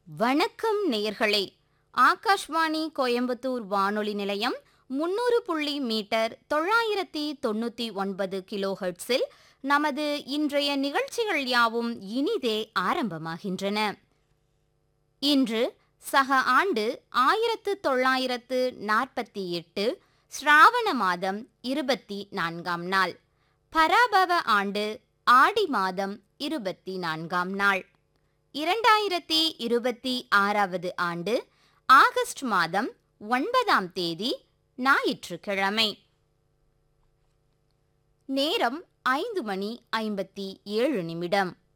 வணக்கம் நேயர்களே ஆகாஷ்வாணி கோயம்புத்தூர் வானொலி நிலையம் முன்னூறு புள்ளி மீட்டர் தொள்ளாயிரத்தி தொண்ணூத்தி ஒன்பது கிலோ ஹெர்ட்ஸில் நமது இன்றைய நிகழ்ச்சிகள் யாவும் இனிதே ஆரம்பமாகின்றன இன்று சக ஆண்டு ஆயிரத்து தொள்ளாயிரத்து நாற்பத்தி எட்டு ஸ்ராவண மாதம் இருபத்தி நான்காம் நாள் பராபவ ஆண்டு ஆடி மாதம் இருபத்தி நான்காம் நாள் இரண்டாயிரத்தி இருபத்தி ஆறாவது ஆண்டு ஆகஸ்ட் மாதம் ஒன்பதாம் தேதி ஞாயிற்றுக்கிழமை நேரம் ஐந்து மணி ஐம்பத்தி ஏழு நிமிடம்